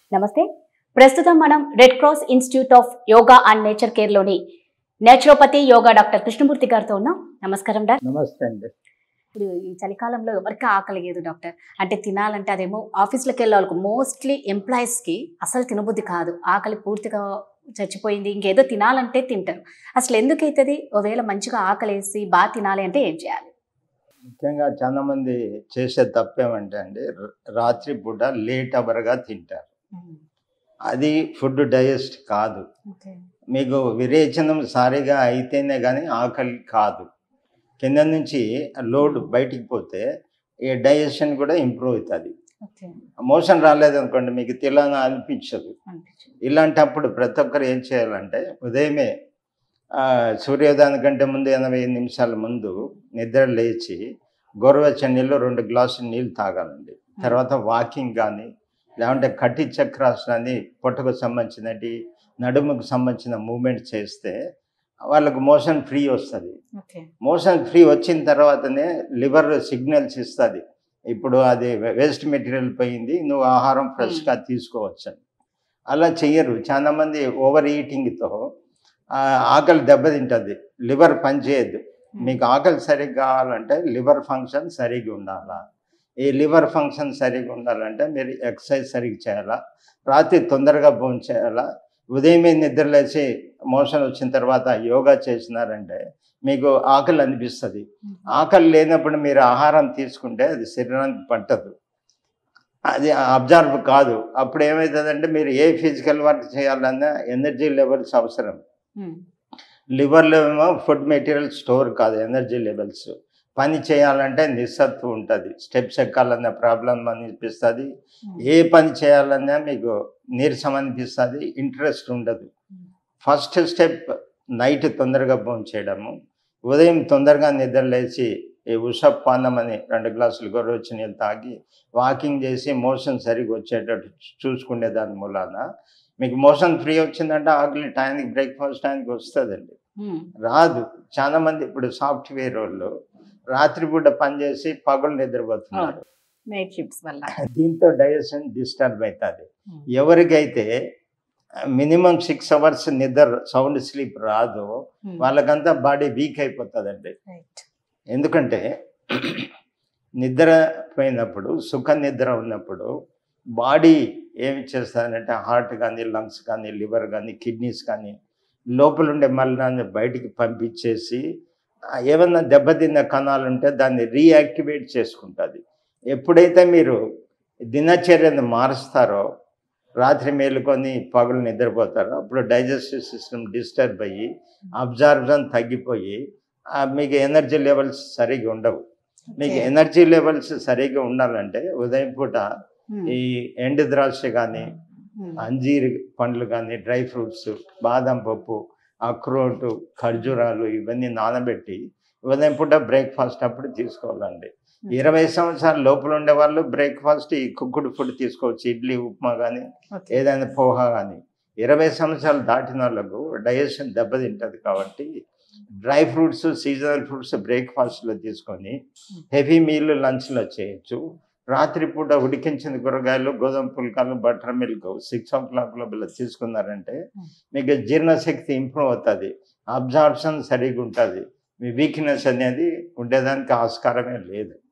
నమస్తే ప్రస్తుతం మనం red cross institute of yoga and nature care లోని నేచురోపతి యోగా డాక్టర్ కృష్ణమూర్తి గారితో ఉన్నాం నమస్కారం డాక్టర్ నమస్తే అండి ఇప్పుడు ఈ చలికాలంలో ఎవరికి ఆకలి లేదు డాక్టర్ అంటే తినాలంటే అదేమో ఆఫీస్లోకి వెళ్ళే వాళ్ళకు మోస్ట్లీ ఎంప్లాయీస్కి అసలు తినబుద్ధి కాదు ఆకలి పూర్తిగా చచ్చిపోయింది ఇంకేదో తినాలంటే తింటారు అసలు ఎందుకు అవుతుంది ఒకవేళ మంచిగా ఆకలి వేసి బాగా తినాలి అంటే ఏం చేయాలి ముఖ్యంగా చాలా మంది చేసే తప్పేమంటే అండి ర- రాత్రి పూట లేట్ అవర్గా తింటారు అది ఫుడ్ డైజెస్ట్ కాదు ఓకే మీకు విరేచనం సారిగా అయితేనే కానీ ఆకలి కాదు కింద నుంచి లోడ్ బయటికి పోతే ఈ డైజెషన్ కూడా ఇంప్రూవ్ అవుతుంది ఓకే మోషన్ రాలేదనుకోండి మీకు తిలాన అనిపించదు అనిపించింది ఇలాంటప్పుడు ప్రతి ఒక్కరు ఏం చేయాలంటే ఉదయమే ఆ, సూర్యోదయానికంటే ముందు ఎనభై ఐదు నిమిషాల ముందు నిద్ర లేచి గోరువెచ్చని నీళ్ళు రెండు గ్లాసులు నీళ్ళు తాగాలండి తర్వాత వాకింగ్ కానీ లేకుంటే కట్టి చక్రాసనాన్ని పొట్టకు సంబంధించినటి నడుముకు సంబంధించిన మూమెంట్ చేస్తే వాళ్ళకు మోషన్ ఫ్రీ వస్తుంది ఓకే మోషన్ ఫ్రీ వచ్చిన తర్వాతనే లివర్ సిగ్నల్స్ ఇస్తుంది ఇప్పుడు అది వేస్ట్ మెటీరియల్ పోయింది నువ్వు ఆహారం ఫ్రెష్గా తీసుకోవచ్చు అని అలా చెయ్యరు చాలా మంది ఓవర్ ఈటింగ్తో ఆకలి దెబ్బతింటుంది లివర్ పనిచేయద్దు మీకు ఆకలి సరిగ్గా కావాలంటే లివర్ ఫంక్షన్ సరిగ్గా ఉండాలా ఈ లివర్ ఫంక్షన్ సరిగ్గా ఉండాలంటే మీరు ఎక్సర్సైజ్ సరిగ్గా చేయాలా రాత్రి తొందరగా భోజనం చేయాలా ఉదయమే నిద్రలేసి మోషన్ వచ్చిన తర్వాత యోగా చేసినారంటే మీకు ఆకలి అనిపిస్తుంది ఆకలి లేనప్పుడు మీరు ఆహారం తీసుకుంటే అది శరీరానికి పట్టదు అది అబ్జర్వ్ కాదు అప్పుడు ఏమవుతుందంటే మీరు ఏ ఫిజికల్ వర్క్ చేయాలన్నా ఎనర్జీ లెవెల్స్ అవసరం లివర్లో ఏమో ఫుడ్ మెటీరియల్ స్టోర్ కాదు ఎనర్జీ లెవెల్స్ పని చేయాలంటే నిస్సత్తు ఉంటుంది స్టెప్స్ ఎక్కాలన్న ప్రాబ్లం అనిపిస్తుంది ఏ పని చేయాలన్నా మీకు నీరసం అనిపిస్తుంది ఇంట్రెస్ట్ ఉండదు ఫస్ట్ స్టెప్ నైట్ తొందరగా భోజనం చేయడము ఉదయం తొందరగా నిద్ర లేచి ఈ ఉషపానం అని రెండు గ్లాసులు గొర్రెచ్చి నీళ్ళు తాగి వాకింగ్ చేసి మోషన్ సరిగ్గా వచ్చేటట్టు చూసుకునే దాని మూలాన మీకు మోషన్ ఫ్రీ వచ్చిందంటే ఆకలి టైంకి బ్రేక్ఫాస్ట్ టైంకి వస్తుందండి రాదు చాలా మంది ఇప్పుడు సాఫ్ట్వేర్ వాళ్ళు రాత్రిపూట పనిచేసి పగలు నిద్రపోతున్నారు నైట్ షిఫ్ట్స్ వల్ల దీంతో డైజెషన్ డిస్టర్బ్ అవుతుంది ఎవరికైతే మినిమం సిక్స్ అవర్స్ నిద్ర సౌండ్ స్లీప్ రాదు వాళ్ళకంతా బాడీ వీక్ అయిపోతుందండి రైట్ ఎందుకంటే నిద్ర పోయినప్పుడు సుఖ నిద్ర ఉన్నప్పుడు బాడీ ఏమి చేస్తుందంటే హార్ట్ కానీ లంగ్స్ కానీ లివర్ కానీ కిడ్నీస్ కానీ లోపల ఉండే మలినాన్ని బయటికి పంపించేసి ఆ, ఏమన్నా దెబ్బతిన్న కణాలు ఉంటే దాన్ని రీయాక్టివేట్ చేసుకుంటుంది ఎప్పుడైతే మీరు దినచర్యను మారుస్తారో రాత్రి మేలుకొని పగులు నిద్రపోతారో అప్పుడు డైజెస్టివ్ సిస్టమ్ డిస్టర్బ్ అయ్యి అబ్జార్బ్షన్ తగ్గిపోయి ఆ, మీకు ఎనర్జీ లెవెల్స్ సరిగా ఉండవు మీకు ఎనర్జీ లెవెల్స్ సరిగా ఉండాలంటే ఉదయం పూట ఈ ఎండు ద్రాక్ష కానీ అంజీర్ పండ్లు కానీ డ్రై ఫ్రూట్స్ బాదం పప్పు అక్రోటు ఖర్జూరాలు ఇవన్నీ నానబెట్టి ఉదయం పూట బ్రేక్ఫాస్ట్ అప్పుడు తీసుకోవాలండి ఇరవై సంవత్సరాల లోపల ఉండే వాళ్ళు బ్రేక్ఫాస్ట్ ఈ కుక్కుడు ఫుడ్ తీసుకోవచ్చు ఇడ్లీ ఉప్మా కానీ ఏదైనా పోహా కానీ ఇరవై సంవత్సరాలు దాటిన వాళ్ళకు డైజెషన్ దెబ్బతింటుంది కాబట్టి డ్రై ఫ్రూట్స్ సీజనల్ ఫ్రూట్స్ బ్రేక్ఫాస్ట్లో తీసుకొని హెవీ మీల్ లంచ్లో చేయొచ్చు రాత్రిపూట ఉడికించిన కూరగాయలు గోధుమ పుల్కాలు butter milk six o'clock లోపల తీసుకున్నారంటే మీకు జీర్ణశక్తి ఇంప్రూవ్ అవుతుంది అబ్జార్ప్షన్ సరిగా ఉంటుంది మీ వీక్నెస్ అనేది ఉండేదానికి ఆస్కారమే లేదు